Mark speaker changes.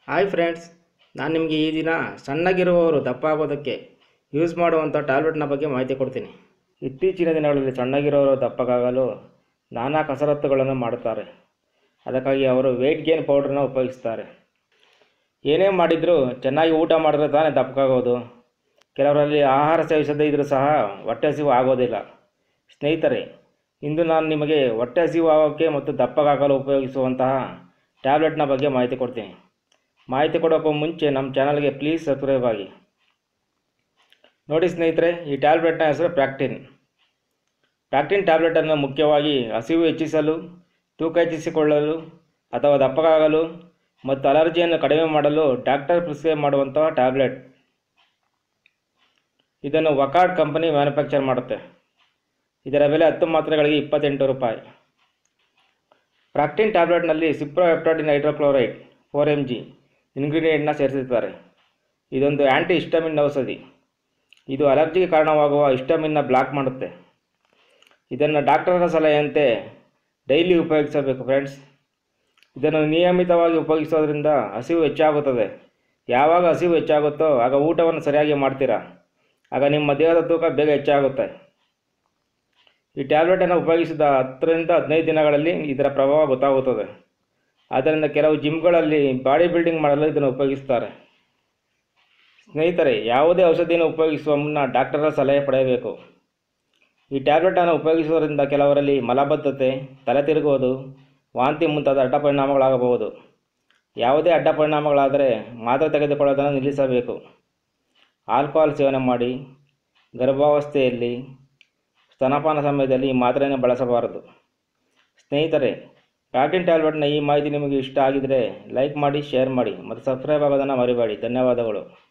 Speaker 1: hi friends ನಾನು ನಿಮಗೆ ಈ ದಿನ ಸಣ್ಣಗಿರುವವರು ದಪ್ಪ ಆಗೋದಕ್ಕೆ ಯೂಸ್ ಮಾಡುವಂಥ ಟ್ಯಾಬ್ಲೆಟ್ನ ಬಗ್ಗೆ ಮಾಹಿತಿ ಕೊಡ್ತೀನಿ ಇತ್ತೀಚಿನ ದಿನಗಳಲ್ಲಿ ಸಣ್ಣಗಿರೋರು ದಪ್ಪಗಾಗಲು ನಾನಾ ಕಸರತ್ತುಗಳನ್ನು ಮಾಡುತ್ತಾರೆ ಅದಕ್ಕಾಗಿ ಅವರು ವೆಯ್ಟ್ ಗೇನ್ ಪೌಡ್ರನ್ನ ಉಪಯೋಗಿಸ್ತಾರೆ ಏನೇ ಮಾಡಿದರೂ ಚೆನ್ನಾಗಿ ಊಟ ಮಾಡಿದ್ರೆ ತಾನೇ ದಪ್ಪಗಾಗೋದು ಕೆಲವರಲ್ಲಿ ಆಹಾರ ಸೇವಿಸದೇ ಇದ್ದರೂ ಸಹ ಹೊಟ್ಟೆ ಹಸಿವು ಆಗೋದಿಲ್ಲ ಸ್ನೇಹಿತರೆ ಇಂದು ನಾನು ನಿಮಗೆ ಹೊಟ್ಟೆ ಹಸಿವು ಆಗೋಕ್ಕೆ ಮತ್ತು ದಪ್ಪಗಾಗಲು ಉಪಯೋಗಿಸುವಂತಹ ಟ್ಯಾಬ್ಲೆಟ್ನ ಬಗ್ಗೆ ಮಾಹಿತಿ ಕೊಡ್ತೀನಿ ಮಾಹಿತಿ ಕೊಡೋಕ್ಕೂ ಮುಂಚೆ ನಮ್ಮ ಚಾನಲ್ಗೆ ಪ್ಲೀಸ್ ಸಬ್ಸ್ಕ್ರೈಬ್ ಆಗಿ ನೋಡಿ ಸ್ನೇಹಿತರೆ ಈ ಟ್ಯಾಬ್ಲೆಟ್ನ ಹೆಸರು ಪ್ರ್ಯಾಕ್ಟಿನ್ ಪ್ರ್ಯಾಕ್ಟಿನ್ ಟ್ಯಾಬ್ಲೆಟನ್ನು ಮುಖ್ಯವಾಗಿ ಹಸಿವು ಹೆಚ್ಚಿಸಲು ತೂಕ ಹೆಚ್ಚಿಸಿಕೊಳ್ಳಲು ಅಥವಾ ದಪ್ಪಗಾಗಲು ಮತ್ತು ಅಲರ್ಜಿಯನ್ನು ಕಡಿಮೆ ಮಾಡಲು ಡಾಕ್ಟರ್ ಪ್ರಿಸ್ಕ್ರೈಬ್ ಮಾಡುವಂತಹ ಟ್ಯಾಬ್ಲೆಟ್ ಇದನ್ನು ವಕಾರ್ಡ್ ಕಂಪನಿ ಮ್ಯಾನುಫ್ಯಾಕ್ಚರ್ ಮಾಡುತ್ತೆ ಇದರ ಬೆಲೆ ಹತ್ತು ಮಾತ್ರೆಗಳಿಗೆ ಇಪ್ಪತ್ತೆಂಟು ರೂಪಾಯಿ ಪ್ರಾಕ್ಟಿನ್ ಟ್ಯಾಬ್ಲೆಟ್ನಲ್ಲಿ cyproheptadine hydrochloride four M G ಇಂಗ್ರೀಡಿಯೆಂಟ್ನ ಸೇರಿಸಿರ್ತಾರೆ ಇದೊಂದು ಆ್ಯಂಟಿ ಹಿಸ್ಟಮಿನ್ ಔಷಧಿ ಇದು ಅಲರ್ಜಿಗೆ ಕಾರಣವಾಗುವ ಹಿಸ್ಟಮಿನ್ನ ಬ್ಲಾಕ್ ಮಾಡುತ್ತೆ ಇದನ್ನು ಡಾಕ್ಟರರ ಸಲಹೆಯಂತೆ ಡೈಲಿ ಉಪಯೋಗಿಸಬೇಕು ಫ್ರೆಂಡ್ಸ್ ಇದನ್ನು ನಿಯಮಿತವಾಗಿ ಉಪಯೋಗಿಸೋದ್ರಿಂದ ಹಸಿವು ಹೆಚ್ಚಾಗುತ್ತದೆ ಯಾವಾಗ ಹಸಿವು ಹೆಚ್ಚಾಗುತ್ತೋ ಆಗ ಊಟವನ್ನು ಸರಿಯಾಗಿ ಮಾಡ್ತೀರಾ ಆಗ ನಿಮ್ಮ ದೇಹದ ತೂಕ ಬೇಗ ಹೆಚ್ಚಾಗುತ್ತೆ ಈ ಟ್ಯಾಬ್ಲೆಟನ್ನು ಉಪಯೋಗಿಸಿದ ಹತ್ತರಿಂದ ಹದಿನೈದು ದಿನಗಳಲ್ಲಿ ಇದರ ಪ್ರಭಾವ ಗೊತ್ತಾಗುತ್ತದೆ ಆದ್ದರಿಂದ ಕೆಲವು ಜಿಮ್ಗಳಲ್ಲಿ ಬಾಡಿ ಬಿಲ್ಡಿಂಗ್ ಮಾಡಲು ಇದನ್ನು ಉಪಯೋಗಿಸ್ತಾರೆ ಸ್ನೇಹಿತರೆ ಯಾವುದೇ ಔಷಧಿಯನ್ನು ಉಪಯೋಗಿಸುವ ಮುನ್ನ ಡಾಕ್ಟರ ಸಲಹೆ ಪಡೆಯಬೇಕು ಈ ಟ್ಯಾಬ್ಲೆಟನ್ನು ಉಪಯೋಗಿಸುವುದರಿಂದ ಕೆಲವರಲ್ಲಿ ಮಲಬದ್ಧತೆ ತಲೆ ತಿರುಗುವುದು ವಾಂತಿ ಮುಂತಾದ ಅಡ್ಡ ಪರಿಣಾಮಗಳಾಗಬಹುದು ಯಾವುದೇ ಅಡ್ಡ ಪರಿಣಾಮಗಳಾದರೆ ಮಾತ್ರೆ ತೆಗೆದುಕೊಳ್ಳೋದನ್ನು ನಿಲ್ಲಿಸಬೇಕು ಆಲ್ಕೋಹಾಲ್ ಸೇವನೆ ಮಾಡಿ ಗರ್ಭಾವಸ್ಥೆಯಲ್ಲಿ ಸ್ತನಪಾನ ಸಮಯದಲ್ಲಿ ಈ ಮಾತ್ರೆಯನ್ನು ಬಳಸಬಾರದು ಸ್ನೇಹಿತರೆ ಪ್ಯಾಟಿನ್ ಟ್ಯಾಬ್ಲೆಟ್ನ ಈ ಮಾಹಿತಿ ನಿಮಗೆ ಇಷ್ಟ ಆಗಿದರೆ ಲೈಕ್ ಮಾಡಿ ಶೇರ್ ಮಾಡಿ ಮತ್ತು ಸಬ್ಸ್ಕ್ರೈಬ್ ಆಗೋದನ್ನು ಮರಿಬೇಡಿ ಧನ್ಯವಾದಗಳು